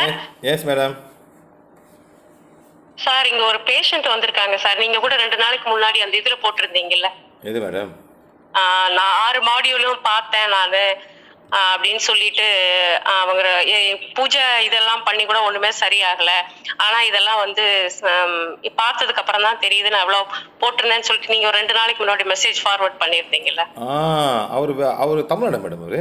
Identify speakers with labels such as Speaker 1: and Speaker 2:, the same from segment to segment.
Speaker 1: Yes madam
Speaker 2: sir இங்க ஒரு patient வந்திருக்காங்க சார் நீங்க கூட ரெண்டு நாளைக்கு முன்னாடி அந்த இதுல போட்டிருந்தீங்கல்ல
Speaker 1: எது மேடம்
Speaker 2: ஆஹ் நான் ஆறு மாடியூலும் பார்த்தேன் நான் அப்படின்னு சொல்லிட்டு ஆஹ் அவங்க எ- பூஜை இதெல்லாம் பண்ணி கூட ஒண்ணுமே சரியாகல ஆனா இதெல்லாம் வந்து ஹம், பார்த்ததுக்கு அப்புறம் தான் தெரியுது நான் எவ்வளவு போட்டிருந்தேன்னு சொல்லிட்டு நீங்க ஒரு ரெண்டு நாளைக்கு முன்னாடி மெசேஜ் ஃபார்வர்ட் பண்ணியிருந்தீங்கல்ல
Speaker 1: ஆ அவர் அவர் தமிழ்நாடு மேடம் அவரு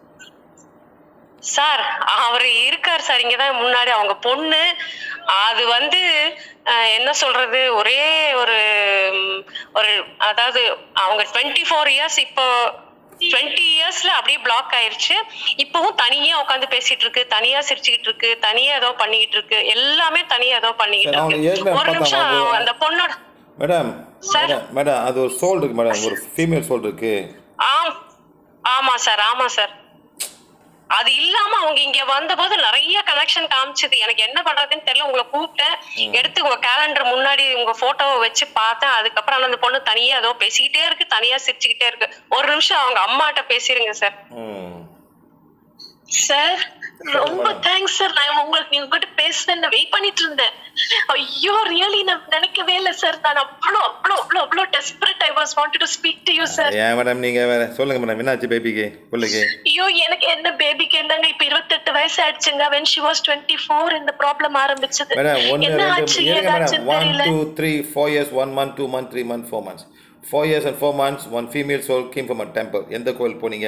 Speaker 2: சார் அவர் இருக்கார் சார் இங்கதான் முன்னாடி அவங்க பொண்ணு அது வந்து அஹ், என்ன சொல்றது ஒரே ஒரு ம், ஒரு அதாவது அவங்க டுவெண்ட்டி ஃபோர் இயர்ஸ் இப்போ டுவெண்ட்டி இயர்ஸ்ல அப்படியே பிளாக் ஆயிருச்சு இப்பவும் தனியா உட்காந்து பேசிட்டு இருக்கு தனியா சிரிச்சுக்கிட்டு இருக்கு தனியா ஏதோ பண்ணிக்கிட்டு இருக்கு எல்லாமே தனியா ஏதோ பண்ணிக்கிட்டு
Speaker 1: சரி, அவங்க
Speaker 2: இருக்கு
Speaker 1: ஏற்கனவே
Speaker 2: ஒரு நிமிஷம்
Speaker 1: பார்த்தாங்க, அவங்க-
Speaker 2: அந்த பொண்ணோட
Speaker 1: மேடம்
Speaker 2: Sir.
Speaker 1: மேடம் மேடம் அது ஒரு சோல் இருக்கு மேடம் ஒரு ஃபீமேல் சோல் இருக்கு
Speaker 2: ஆம் ஆமா சார் ஆமா சார் அது இல்லாம அவங்க இங்க வந்தபோது நிறைய கனெக்ஷன் காமிச்சது எனக்கு என்ன பண்றதுன்னு தெரியல உங்களை கூப்பிட்டேன் எடுத்து உங்க கேலண்டர் முன்னாடி உங்க போட்டோவை வச்சு பார்த்தேன் அதுக்கப்புறம் ஆனா அந்த பொண்ணு தனியா ஏதோ பேசிக்கிட்டே இருக்கு தனியா சிரிச்சுக்கிட்டே இருக்கு ஒரு நிமிஷம் அவங்க அம்மாட்ட பேசிருங்க சார்
Speaker 1: ம்
Speaker 3: சார் ரொம்ப தேங்க்ஸ் சார் நான் உங்களுக்கு நீங்க கிட்ட பேசுறேன்னு வெயிட் பண்ணிட்டு இருந்தேன் ஐயோ ரியலி நான் நினைக்கவே இல்லை சார் நான் அவ்வளோ அவ்வளோ அவ்வளோ அவ்வளோ desperate I was wanted to speak to you sir
Speaker 1: ஏன் மேடம் நீங்க வேற சொல்லுங்க மேடம் என்னாச்சு பேபிக்கு பிள்ளைக்கு
Speaker 3: ஐயோ எனக்கு என்ன பேபிக்கு என்னங்க இப்ப இருபத்தெட்டு வயசு ஆயிடுச்சுங்க when she was twenty four இந்த ப்ராப்ளம் ஆரம்பிச்சது
Speaker 1: மேடம் ஒன்று
Speaker 3: என்ன
Speaker 1: ரெண்டு
Speaker 3: ஆச்சு
Speaker 1: இருங்க மேடம்
Speaker 3: ஏதாச்சும்
Speaker 1: ஒன்
Speaker 3: தெரியல
Speaker 1: two three four years one month two month three month four months four years and four months one female soul came from a temple எந்த கோயில் போனீங்க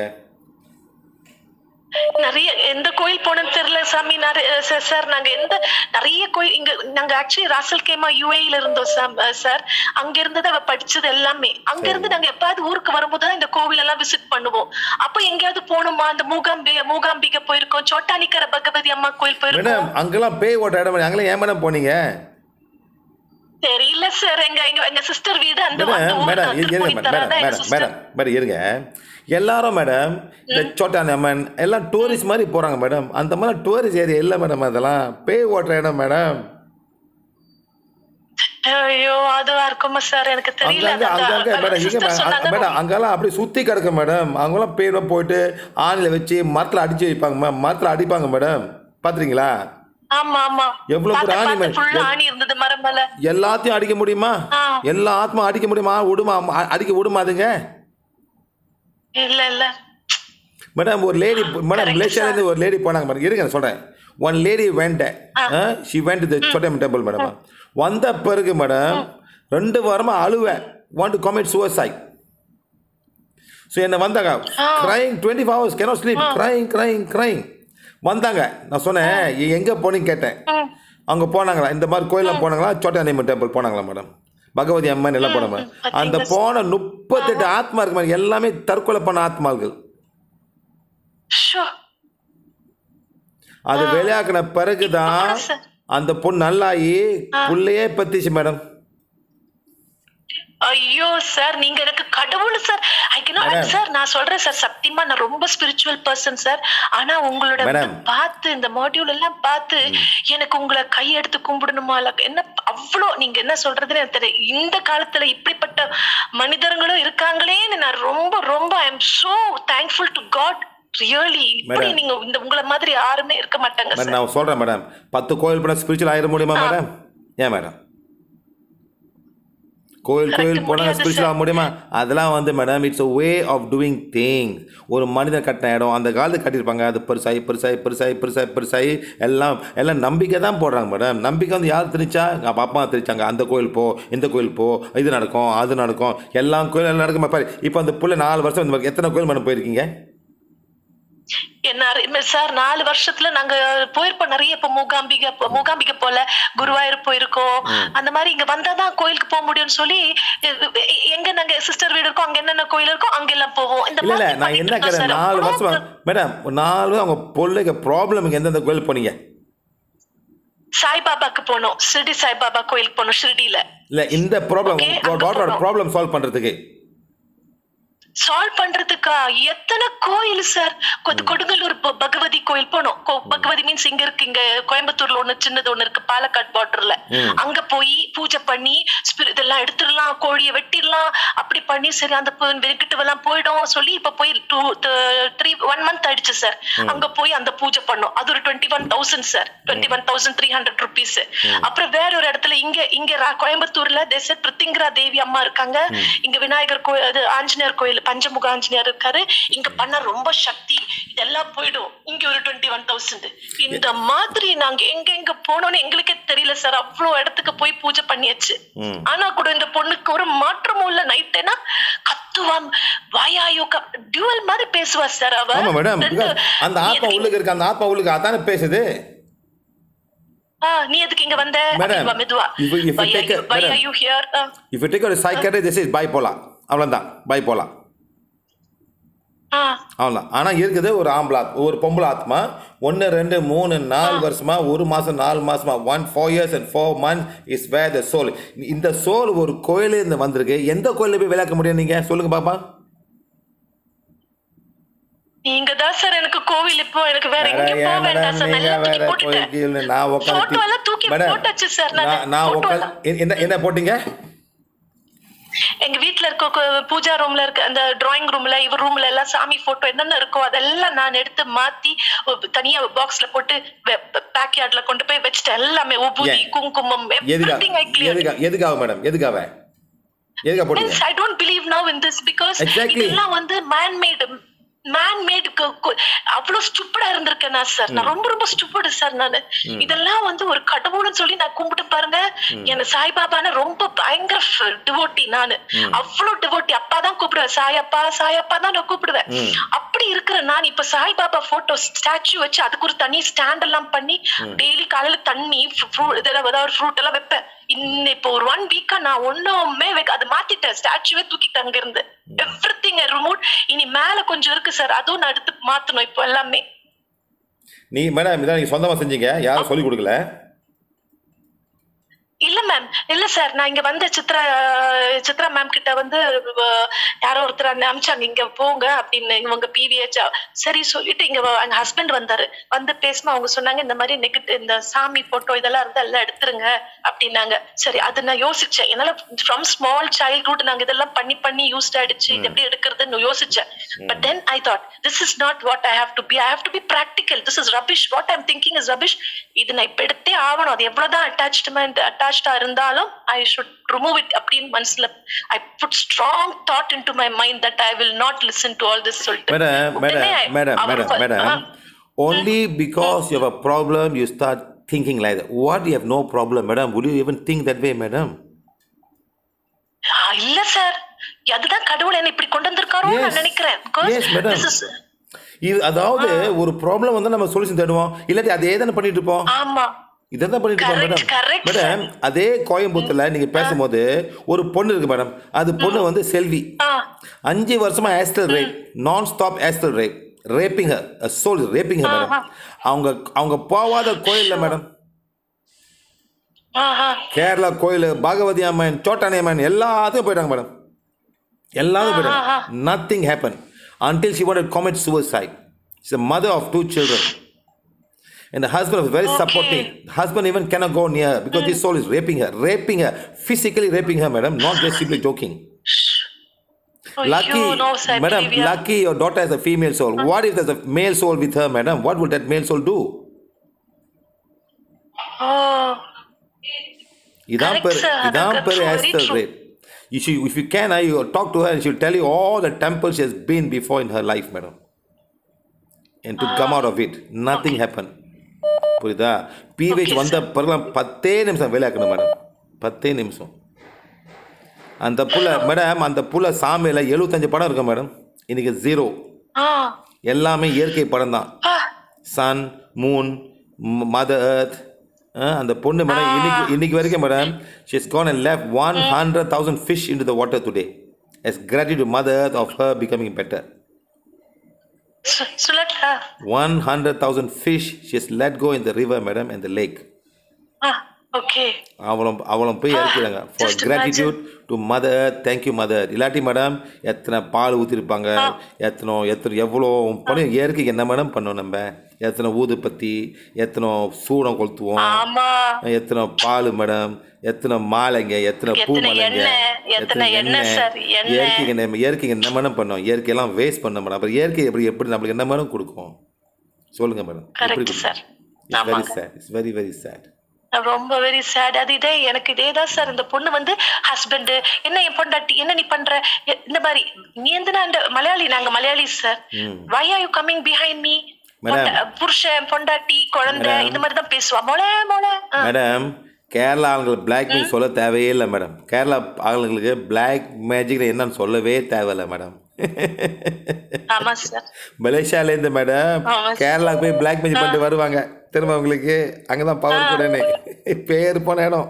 Speaker 3: நிறைய எந்த கோயில் போனோம்னு தெரியல சாமி நிறைய சார் சார் நாங்க எந்த நிறைய கோயில் இங்க நாங்க ஆக்சுவலி ராசல் கேமா யூஏல இருந்தோம் சாம் சார் அங்க இருந்து அவ படிச்சது எல்லாமே அங்க இருந்து நாங்க எப்பாவது ஊருக்கு வரும்போது தான் இந்த கோவில் எல்லாம் விசிட் பண்ணுவோம் அப்ப எங்கேயாவது போகணுமா இந்த மூகாம்பி மூகாம்பிகை போயிருக்கோம் சோட்டானிக்கர பகவதி அம்மா கோயில் போயிருக்கோம்
Speaker 1: மேடம் அங்கெல்லாம் பேய் ஓட்ட இடம் இல்லை. அங்கெல்லாம் ஏன் மேடம் போனீங்க
Speaker 3: தெரியல சார் எங்க எங்க எங்க சிஸ்டர் வீடு அந்த அந்த
Speaker 1: மேடம்
Speaker 3: ஊர்ல
Speaker 1: மேடம்
Speaker 3: வந்து
Speaker 1: இருங்க
Speaker 3: போய்
Speaker 1: மேடம்
Speaker 3: தராதான் எங்க
Speaker 1: மேடம்
Speaker 3: sister.
Speaker 1: மேடம் மேடம் இருங்க எல்லாரும் மேடம் இந்த சோட்டான் அம்மன் எல்லாம் டூரிஸ்ட் மாதிரி போகிறாங்க மேடம் அந்த மாதிரி டூரிஸ்ட் ஏரியா இல்லை மேடம் அதெல்லாம் பேய் ஓட்டுற இடம் மேடம்
Speaker 3: ஐயோ அதுவா இருக்குமா சார் எனக்கு தெரியல
Speaker 1: அங்கங்க
Speaker 3: அந்த-
Speaker 1: அங்கங்க மேடம் இங்க
Speaker 3: sister
Speaker 1: மேடம்
Speaker 3: சொன்னாங்க,
Speaker 1: மேடம் அங்கெல்லாம் அப்படியே சுற்றி கிடக்கு மேடம் அவங்களாம் பேய்லாம் போயிட்டு ஆணில் வச்சு மரத்தில் அடிச்சு வைப்பாங்க மேம் மரத்தில் அடிப்பாங்க மேடம் பார்த்துறீங்களா
Speaker 3: ஆமா ஆமா
Speaker 1: எவ்வளவு பெரிய
Speaker 3: பார்த்தேன்,
Speaker 1: ஆணி
Speaker 3: பார்த்தேன்.
Speaker 1: மேம்.
Speaker 3: full ஆணி இருந்தது மரம் மேல
Speaker 1: எல்லாத்தையும் அடிக்க முடியுமா
Speaker 3: ஆ.
Speaker 1: எல்லா ஆத்மா அடிக்க முடியுமா விடுமா அ- அடிக்க விடுமா அதுங்க
Speaker 3: இல்ல இல்ல
Speaker 1: மேடம் ஒரு லேடி மேடம்
Speaker 3: Correct,
Speaker 1: மலேசியாலேருந்து ஒரு லேடி போனாங்க மேடம் இருங்க நான் சொல்கிறேன் one lady went she went the Chottam temple madam வந்த பிறகு மேடம் ரெண்டு வாரமாக அழுவேன் want to commit suicide so என்னை வந்தாங்க crying twenty four hours cannot sleep crying crying crying வந்தாங்க நான் சொன்னேன் எங்கே போனீங்க கேட்டேன் அங்கே போனாங்களா இந்த மாதிரி கோயிலாம் போனாங்களா சோட்டானியம்மன் டெம்பிள் போனாங்களா மேடம் பகவதி அம்மன் எல்லாம் போனாங்க அந்த போன முப்பத்தெட்டு ஆத்மா இருக்கு மேடம் எல்லாமே தற்கொலை பண்ண ஆத்மாக்கள்
Speaker 3: ஷோ
Speaker 1: அது வெளியாக்குன பிறகுதான்
Speaker 3: கூட சார்.
Speaker 1: அந்த பொண்ணு நல்லாயி புள்ளையே பத்திச்சு மேடம்
Speaker 3: ஐயோ சார் நீங்க எனக்கு கடவுள் சார் ஐ
Speaker 1: Madam.
Speaker 3: சார் நான் சொல்றேன் சார் சத்தியமா நான் ரொம்ப ஸ்பிரிச்சுவல் பர்சன் சார் ஆனா உங்களோட
Speaker 1: Madam.
Speaker 3: பார்த்து இந்த மாடியூல் எல்லாம் பார்த்து எனக்கு உங்களை கையெடுத்து கும்பிடணுமா இல்ல என்ன அவ்வளோ நீங்க என்ன சொல்றதுன்னு எனக்கு தெரியல இந்த காலத்துல இப்படிப்பட்ட மனிதர்களும் இருக்காங்களேன்னு நான் ரொம்ப ரொம்ப I am so thankful to God really இப்படி
Speaker 1: Madam.
Speaker 3: நீங்க இந்த உங்களை மாதிரி யாருமே இருக்க மாட்டாங்க
Speaker 1: மேடம்
Speaker 3: சார்
Speaker 1: நான் சொல்கிறேன் மேடம் பத்து கோயில் போனால் ஸ்பிரிச்சுவல் ஆயிட முடியுமா மேடம் ஏன் மேடம் கோயில்
Speaker 3: Correct,
Speaker 1: கோயில் போனால்
Speaker 3: முடியாது
Speaker 1: ஸ்பிரிச்சுவல் ஆக முடியுமா அதெல்லாம் வந்து madam it's a way of doing things ஒரு மனிதன் கட்டின இடம் அந்த காலத்து கட்டியிருப்பாங்க அது பெருசாகி பெருசாகி பெருசாகி பெருசாகி பெருசாகி எல்லாம் எல்லாம் நம்பிக்கை தான் போடுறாங்க மேடம் நம்பிக்கை வந்து யார் திணிச்சா அப்பா அப்பா திணிச்சாங்க அந்த கோயில் போ இந்த கோயில் போ இது நடக்கும் அது நடக்கும் எல்லா கோயிலும் எல்லாம் நடக்குமா பாரு இப்போ அந்த புள்ள நாலு வருஷம் இந்த மாதிரி எத்தனை கோயில் மேடம் போயிருக்கீங்க
Speaker 3: என்ன சார் நாலு வருஷத்துல நாங்க போயிருப்போம் நிறைய இப்ப மூகாம்பிகை போ- மூகாம்பிகை போல குருவாயூர் போயிருக்கோம் அந்த மாதிரி இங்க வந்தாதான் கோயிலுக்கு போக முடியும்னு சொல்லி எ- எ- எங்க நாங்க சிஸ்டர் வீடு இருக்கோம் அங்க என்னென்ன கோயில் இருக்கோ அங்க எல்லாம் போவோம் இந்த
Speaker 1: இல்ல இல்ல
Speaker 3: மாதிரி
Speaker 1: நான் என்ன
Speaker 3: பண்ணிட்டு இருக்கோம்
Speaker 1: கேட்குறேன்
Speaker 3: சார்.
Speaker 1: நாலு
Speaker 3: அவ்வளோ
Speaker 1: வருஷம் மேடம் ஒரு நாலு வருஷம் அவங்க பிள்ளைக்கு ப்ராப்ளமுக்கு எந்தெந்த கோயில் போனீங்க
Speaker 3: சாய்பாபாக்கு போனோம் ஷிர்டி சாய்பாபா கோயிலுக்கு போனோம் ஷிர்டில
Speaker 1: இல்ல இந்த ப்ராப்ளம்
Speaker 3: Okay, அங்க
Speaker 1: டாட்டரோட
Speaker 3: போனோம்.
Speaker 1: ப்ராப்ளம் சால்வ் பண்றதுக்கு
Speaker 3: சால்வ் பண்றதுக்கா எத்தனை கோயில் சார் கொடுங்கல்லூர் ப- பகவதி கோயில் போனோம் கோ- பகவதி மீன்ஸ் இங்க இருக்கு இங்க கோயம்புத்தூர்ல ஒண்ணு சின்னது ஒண்ணு இருக்கு பாலக்காட் பார்டர்ல அங்க போய் பூஜை பண்ணி spirit இதெல்லாம் எடுத்துடலாம் கோழியை வெட்டிடலாம் அப்படி பண்ணி சரி அந்த வெறுக்கிட்டு எல்லாம் போயிடும் சொல்லி இப்ப போய் டூ த்ரீ ஒன் மந்த் ஆயிடுச்சு சார் அங்க போய் அந்த பூஜை பண்ணோம் அது ஒரு twenty one thousand sir twenty one thousand three hundred rupees அப்புறம் வேற ஒரு இடத்துல இங்க இங்க ரா- கோயம்புத்தூர்ல தேச பிருத்திங்கரா தேவி அம்மா இருக்காங்க இங்க விநாயகர் கோயில் அது ஆஞ்சநேயர் கோயில் பஞ்சமுக ஆஞ்சநேயர் இருக்காரு இங்க பண்ண ரொம்ப சக்தி இதெல்லாம் போயிடும் இங்க ஒரு டுவெண்ட்டி ஒன் தௌசண்ட் இந்த மாதிரி நாங்க எங்க எங்க போனோம்னு எங்களுக்கே தெரியல சார் அவ்வளவு இடத்துக்கு போய் பூஜை பண்ணியாச்சு
Speaker 1: ம்.
Speaker 3: ஆனா கூட இந்த பொண்ணுக்கு ஒரு மாற்றமும் இல்ல நைட்டேனா கத்துவாம் வாயாயோ டியூவல் மாதிரி பேசுவா சார் அவ
Speaker 1: ஆமா மேடம்
Speaker 3: ரெண்டு-
Speaker 1: அந்த ஆத்மா
Speaker 3: நீ-
Speaker 1: உள்ளுக்கு இருக்கு அந்த ஆத்மா உள்ளுக்கு அதானே பேசுது
Speaker 3: ஆ, நீ எதுக்கு இங்க வந்த
Speaker 1: Madam,
Speaker 3: அப்படிவா மெதுவா
Speaker 1: if you- if you
Speaker 3: Why
Speaker 1: take
Speaker 3: are
Speaker 1: a-
Speaker 3: you- why
Speaker 1: madam.
Speaker 3: are you here? ஆ.
Speaker 1: இஃப் யூ டேக் ஒரு சைக்காட்ரி திஸ் இஸ் பை போலாம் அவ்வளோதான் பை போலாம்
Speaker 3: ஆ.
Speaker 1: அவ்வளோதான் ஆனால் இருக்குது ஒரு ஆம்பளை ஆத்- ஒரு பொம்பளை ஆத்மா ஒன்று ரெண்டு மூணு நாலு வருஷமா ஒரு மாதம் நாலு மாசமா one four years and four months is where the soul இந்த சோல் ஒரு கோயிலே இருந்து வந்திருக்கு எந்த கோயிலில் போய் விளக்க முடியும் நீங்கள் சொல்லுங்க பாப்பா
Speaker 3: நீங்க தான் சார் எனக்கு கோவில் இப்போ எனக்கு வேற எங்கேயும் போக
Speaker 1: ஏன்
Speaker 3: வேண்டாம்
Speaker 1: மேடம்
Speaker 3: சார்
Speaker 1: நீங்க
Speaker 3: நல்லா தூக்கி
Speaker 1: வேற
Speaker 3: போட்டுட்டேன்
Speaker 1: கோயிலுக்கு நான்
Speaker 3: Photo எல்லாம் தூக்கி
Speaker 1: உட்காந்து
Speaker 3: போட்டாச்சு sir நானு.
Speaker 1: நான் நான்
Speaker 3: Photo
Speaker 1: உட்காந்து
Speaker 3: எல்லாம்.
Speaker 1: என்ன என்ன போட்டீங்க
Speaker 3: எங்க வீட்ல இருக்க கோ- பூஜா ரூம்ல இருக்க அந்த டிராயிங் ரூம்ல இவர் ரூம்ல எல்லாம் சாமி போட்டோ என்னென்ன இருக்கோ அதெல்லாம் நான் எடுத்து மாத்தி ஒரு தனியா பாக்ஸ்ல போட்டு பேக் யார்ட்ல கொண்டு போய் வச்சுட்டேன் எல்லாமே உபூதி
Speaker 1: ஏன்?
Speaker 3: குங்குமம்
Speaker 1: எதுக்கா
Speaker 3: everything I cleared.
Speaker 1: எதுக்கா எதுக்காக மேடம் எதுக்காக எதுக்காக போட்டீங்க
Speaker 3: Means I don't believe now in this because
Speaker 1: Exactly.
Speaker 3: இதெல்லாம் வந்து man made மேன் மேட் அவ்வளவு ஸ்டூப்பிடா இருந்திருக்கேன் நான் சார் நான் ரொம்ப ரொம்ப ஸ்டூப்பிடு சார் நானு இதெல்லாம் வந்து ஒரு கடவுள்னு சொல்லி நான் கும்பிட்டு பாருங்க என்ன சாய்பாபான ரொம்ப பயங்கர டிவோட்டி நானு அவ்வளவு டிவோட்டி அப்பா தான் கூப்பிடுவேன் சாயப்பா சாயப்பா தான் நான் கூப்பிடுவேன் அப்படி இருக்கிற நான் இப்ப சாய்பாபா போட்டோ ஸ்டாச்சு வச்சு அதுக்கு ஒரு தனி ஸ்டாண்ட் எல்லாம் பண்ணி டெய்லி காலையில தண்ணி fruit, இதெல்லாம் ஏதாவது ஃப்ரூட் எல்லாம் வைப்பேன் இன்னும் இப்போ ஒரு ஒன் வீக்கா நான் ஒண்ணுமே வைக்க அதை மாத்திட்டேன் ஸ்டாச்சுவே தூக்கிட்டு அங்க இருந்து எவ்ரி திங் ரிமோட் இனி மேல கொஞ்சம் இருக்கு சார் அதுவும் நான் எடுத்து மாத்தணும் இப்போ எல்லாமே
Speaker 1: நீ மேடம் இதான் நீங்கள் சொந்தமாக செஞ்சீங்க யாரும் சொல்லிக் கொடுக்கல
Speaker 3: இல்ல மேம் இல்ல சார் நான் இங்க வந்த சித்ரா அஹ், சித்ரா மேம் கிட்ட வந்து அஹ், யாரோ ஒருத்தர் அந்த அமிச்சாங்க இங்க போங்க அப்படின்னு இவங்க பிவிஹெச் சரி சொல்லிட்டு இங்க வ- எங்க ஹஸ்பண்ட் வந்தாரு வந்து பேசுமா அவங்க சொன்னாங்க இந்த மாதிரி நெகட்டிவ் இந்த சாமி போட்டோ இதெல்லாம் இருந்தா எல்லாம் எடுத்துருங்க அப்படின்னாங்க சரி அது நான் யோசிச்சேன் என்னால ஃப்ரம் ஸ்மால் சைல்ட்ஹுட் நாங்க இதெல்லாம் பண்ணி பண்ணி யூஸ்ட் ஆயிடுச்சு இது எப்படி எடுக்கிறதுன்னு யோசிச்சேன் but then I thought this is not what I have to be I have to be practical this is rubbish what I'm thinking is rubbish இது நான் இப்ப எடுத்தே ஆகணும் அது எவ்வளவுதான் அட்டாச்மெண்ட் அட்டாச்சா இருந்தாலும் ஐ ஷுட் ரிமூவ் இட் அப்படின்னு மனசுல I put strong thought into my mind that I will not listen to all this சொல்லிட்டு
Speaker 1: மேடம் மேடம்
Speaker 3: உடனே
Speaker 1: மேடம்
Speaker 3: அவர்
Speaker 1: மேடம்
Speaker 3: வ-
Speaker 1: மேடம்
Speaker 3: ஆ.
Speaker 1: only because you have a problem you start thinking like that what you have no problem madam would you even think that way madam
Speaker 3: ஆ, இல்ல sir அதுதான் கடவுள் என்ன இப்படி கொண்டு வந்திருக்காரோ
Speaker 1: Yes.
Speaker 3: நான் நினைக்கிறேன் Because
Speaker 1: Yes, madam.
Speaker 3: this is-
Speaker 1: இது அதாவது ஒரு ப்ராப்ளம் வந்து நம்ம சொல்யூஷன் தேடுவோம் இல்லாட்டி அதே தானே பண்ணிட்டு இருப்போம்
Speaker 3: ஆமா
Speaker 1: இதை தான் பண்ணிட்டு இருக்கோம்
Speaker 3: Correct,
Speaker 1: மேடம்
Speaker 3: correct,
Speaker 1: மேடம் அதே கோயம்புத்தூர்ல நீங்க பேசும்போது ஒரு பொண்ணு இருக்கு மேடம் அது பொண்ணு வந்து செல்வி
Speaker 3: ஆ
Speaker 1: அஞ்சு வருஷமா ஆஸ்டல் ரேப் நான் stop astral rape raping her soul raping her madam அவங்க அவங்க போவாத கோயில்ல மேடம்
Speaker 3: ஆஹா
Speaker 1: கேரளா கோயில் பாகவதி அம்மன் சோட்டானி அம்மன் எல்லாத்துக்கும் போயிட்டாங்க மேடம் எல்லாரும் போயிட்டாங்க nothing happen until she wanted to commit suicide she's a mother of two children and the husband was very supporting husband even cannot go near her because this soul is raping her raping her physically raping her madam not just simply joking lucky
Speaker 3: ஐயோ, no, sir, I
Speaker 1: madam
Speaker 3: believe you.
Speaker 1: lucky your daughter has a female soul what if there's a male soul with her madam what would that male soul do
Speaker 3: Oh.
Speaker 1: இதான்
Speaker 3: Correct,
Speaker 1: பேர்
Speaker 3: sir.
Speaker 1: இதான்
Speaker 3: That's
Speaker 1: பேர்
Speaker 3: very
Speaker 1: astral
Speaker 3: true.
Speaker 1: ரேட் You should, if you can, I you talk to her and she'll tell you all the temples she has been before in her life, madam. And to come out of it, nothing happened. புரியுதா பிஹெச்
Speaker 3: Okay,
Speaker 1: வந்த பிறகு பத்தே நிமிஷம் வேலையாக்கணும் madam பத்தே நிமிஷம் அந்த புள்ள மேடம் அந்த புள்ள சாமியில் எழுபத்தஞ்சு படம் இருக்கு மேடம் இன்னைக்கு ஜீரோ
Speaker 3: ஆ
Speaker 1: எல்லாமே இயற்கை படம் தான்
Speaker 3: ஆ
Speaker 1: சன் மூன் மதர் எர்த் அந்த பொண்ணு மேடம் இன்னைக்கு இன்னைக்கு வரைக்கும் madam she's gone and left one hundred thousand fish in the water today as gratitude mother earth of her becoming better
Speaker 3: சொ- சொல்லட்டா
Speaker 1: one hundred thousand fish she's let go in the river madam in the lake
Speaker 3: ஆ okay
Speaker 1: அவளும் அவளும் போய் இறக்கிறாங்க for
Speaker 3: just
Speaker 1: gratitude to mother thank you mother இல்லாட்டி madam எத்தனை பால் ஊற்றிருப்பாங்க எத்தனை எத்தனை எவ்வளோ பண்ணி இயற்கைக்கு என்ன மேடம் பண்ணோம் நம்ம எத்தனை ஊதுபத்தி எத்தனை சூடம் கொளுத்துவோம்
Speaker 3: ஆமா
Speaker 1: எத்தனை பால் மேடம் எத்தனை மாலைங்க எத்தனை பூ
Speaker 3: எத்தனை
Speaker 1: மாலைங்க
Speaker 3: எண்ணெய், எத்தனை எண்ணெய் sir, எண்ணெய்.
Speaker 1: இயற்கைக்கு நம்ம இயற்கைக்கு என்ன மேடம் பண்ணோம் இயற்கையெல்லாம் வேஸ்ட் பண்ண மேடம் அப்புறம் இயற்கை எப்படி எப்படி நம்மளுக்கு என்ன மேடம் கொடுக்கும் சொல்லுங்க madam
Speaker 3: Correct, sir.
Speaker 1: It's very
Speaker 3: ஆமாங்க.
Speaker 1: Sad it's very very sad
Speaker 3: ரொம்ப வெரி சேட் அது இதே எனக்கு இதேதான் சார் இந்த பொண்ணு வந்து ஹஸ்பண்ட் என்ன என் பொண்டாட்டி என்ன நீ பண்ற எ- இந்த மாதிரி நீ எந்த அந்த மலையாளி நாங்க Malayali sir why are you coming behind me
Speaker 1: Madam.
Speaker 3: புருஷன் பொண்டாட்டி குழந்தை
Speaker 1: Madam.
Speaker 3: இந்த மாதிரி தான் பேசுவா மொளை மொளை ஆ.
Speaker 1: மேடம் கேரளா ஆளுங்களுக்கு பிளாக் மேஜிக் சொல்ல தேவையே இல்லை மேடம் கேரளா ஆளுங்களுக்கு பிளாக் மேஜிக் என்னன்னு சொல்லவே தேவையில்லை மேடம்
Speaker 3: ஆமா சார்
Speaker 1: மலேசியாலேருந்து மேடம்
Speaker 3: ஆமா.
Speaker 1: கேரளாக்கு போய் பிளாக் மேஜிக் பண்ணிட்டு வருவாங்க திரும்ப அவங்களுக்கு அங்கே தான் பவர் கூடனே பேர் போன இடம்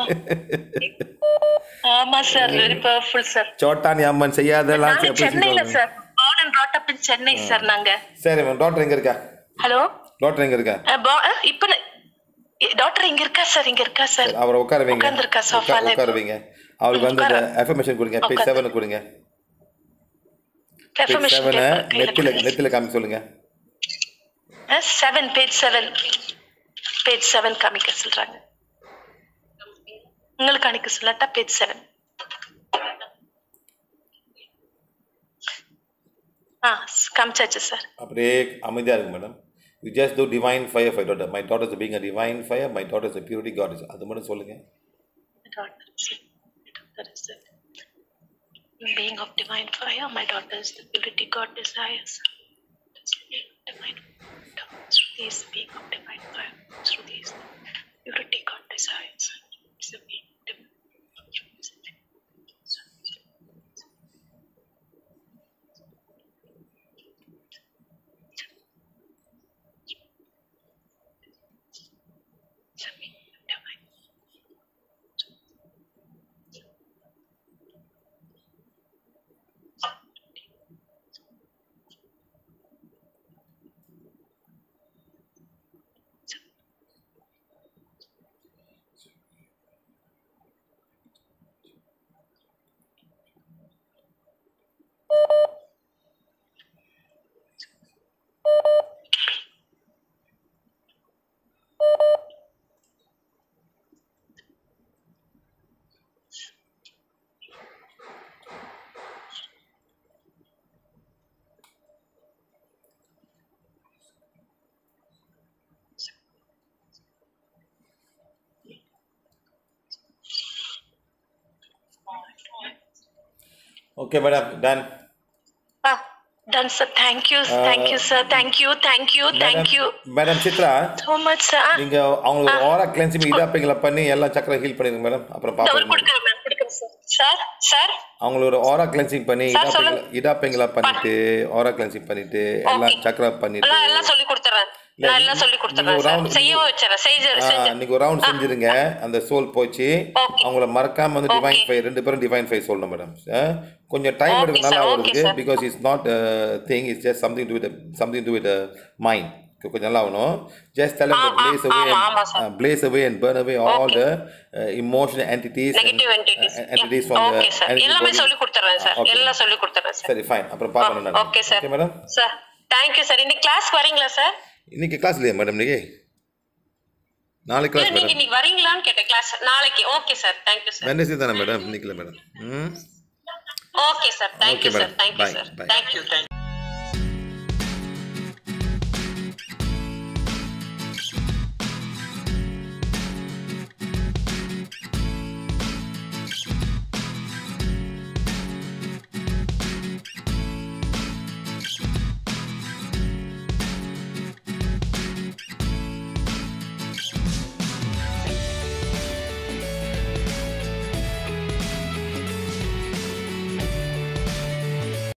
Speaker 3: ஆமா sir very powerful sir
Speaker 1: Chottani Amman செய்யாதெல்லாம்
Speaker 3: நாங்க
Speaker 1: எப்படி
Speaker 3: சென்னையில
Speaker 1: செய்வாங்க?
Speaker 3: Sir born and brought up in Chennai sir நாங்க
Speaker 1: சரி மேம் டாக்டர் எங்கே இருக்கா
Speaker 3: ஹலோ
Speaker 1: டாக்டர் எங்கே இருக்கா
Speaker 3: இப்ப டாக்டர் இங்க இருக்கா சார் இங்க இருக்கா சார்
Speaker 1: அவரை உட்கார வைங்க
Speaker 3: உட்கார்ந்திருக்கா
Speaker 1: உட்கா-
Speaker 3: sofa-ல.
Speaker 1: உட்கார வைங்க அவருக்கு வந்து இந்த எஃபர்மேஷன் கொடுங்க பேஜ்
Speaker 3: உட்கார்ந்து.
Speaker 1: செவன் கொடுங்க பேஜ்
Speaker 3: Reformation
Speaker 1: செவனை
Speaker 3: paper கையில
Speaker 1: நெத்தில
Speaker 3: கொடுங்க.
Speaker 1: நெத்தில காமி சொல்லுங்க
Speaker 3: seven page seven page seven காமிக்க சொல்றாங்க உங்களுக்கு அனுக்க சொல்லட்டா பேஜ் செவன் ஆ காமிச்சாச்சு சார்
Speaker 1: அப்படியே அமைதியாக இருக்கு madam you just to divine fire ஃபை daughter my daughter's being a divine fire my daughter's purity God அது மட்டும் சொல்லுங்க
Speaker 3: Being of divine fire, my daughter is the purity God desires. Divine through these being of divine fire, through these purity God desires. It's a being of divine It's a being of divine
Speaker 1: okay madam done
Speaker 3: Ah, done, sir. Thank you. thank you, sir. Thank you. Thank you. Thank you.
Speaker 1: Madam Chitra
Speaker 3: So much, sir. Ah,
Speaker 1: நீங்க அவங்களுக்கு ஒரு ஓரா cleansing இதாப்பைங்களை பண்ணி எல்லாம் சக்கரை heel பண்ணிருங்க madam அப்புறம்
Speaker 3: தவறு
Speaker 1: பாப்போம்
Speaker 3: கொடுக்குறேன் மேம் கொடுக்குறேன் சார் சார் சார்
Speaker 1: அவங்கள ஒரு ஓரா கிளென்சிங் பண்ணி
Speaker 2: Sir,
Speaker 1: இதாப்பைங்களை இதாப்பைங்களை பண்ணிட்டு ஓரா கிளென்சிங் பண்ணிட்டு எல்லாம் சக்கரை பண்ணிட்டு
Speaker 2: நான் எல்லாம் சொல்லி கொடுத்துறேன் நான் எல்லாம் சொல்லி
Speaker 1: நீங்க
Speaker 2: கொடுத்துறேன்
Speaker 1: ஒரு
Speaker 2: சார்
Speaker 1: round-
Speaker 2: செய்யவும் வச்சிடறேன் செஞ்சு
Speaker 1: ஆ,
Speaker 2: செஞ்சு
Speaker 1: இன்னைக்கு ஒரு ரவுண்ட் செஞ்சிருங்க அந்த சோல் போச்சு
Speaker 2: Okay.
Speaker 1: அவங்கள மறக்காம வந்து டிவைன்
Speaker 2: Okay.
Speaker 1: ஃபை ரெண்டு பேரும் டிவைன் ஃபை சொல்லணும் மேடம் கொஞ்சம் டைம்
Speaker 2: Okay,
Speaker 1: எடுக்கும் நல்லா
Speaker 2: sir.
Speaker 1: வருது
Speaker 2: Okay, sir.
Speaker 1: Because it's not thing is just something to with something to with mind கொஞ்சம் நல்லா ஆகணும் ஜஸ்ட் tell them to
Speaker 2: ஆ, ஆ,
Speaker 1: blaze away
Speaker 2: ஆமா, ஆமா, sir.
Speaker 1: and blaze away and burn away all the uh, emotional entities and,
Speaker 2: negative entities
Speaker 1: uh, entities from the
Speaker 2: okay sir
Speaker 1: energy
Speaker 2: எல்லாமே
Speaker 1: body.
Speaker 2: சொல்லி கொடுத்துறேன் சார்
Speaker 1: Okay.
Speaker 2: எல்லாம் சொல்லி கொடுத்துறேன் சார்
Speaker 1: சரி ஃபைன் அப்புறம் பார்க்கணும்
Speaker 2: okay sir
Speaker 1: okay madam
Speaker 2: sir thank you sir இன்னைக்கு கிளாஸ் வரீங்களா சார்
Speaker 1: இன்னைக்கு கிளாஸ் இல்லையா மேடம் இன்னைக்கு நாளைக்கு
Speaker 2: இல்ல
Speaker 1: கிளாஸ்
Speaker 2: நீங்க
Speaker 1: மேடம்
Speaker 2: இன்னைக்கு வரீங்களான்னு கேட்டேன் கிளாஸ் நாளைக்கு okay sir thank you sir
Speaker 1: Wednesday தானே மேடம் இன்னைக்கு இல்லை மேடம் ம்
Speaker 2: okay sir thank you
Speaker 1: Okay,
Speaker 2: sir
Speaker 1: madam.
Speaker 2: Thank you
Speaker 1: Bye,
Speaker 2: sir
Speaker 1: bye.
Speaker 2: Thank you thank you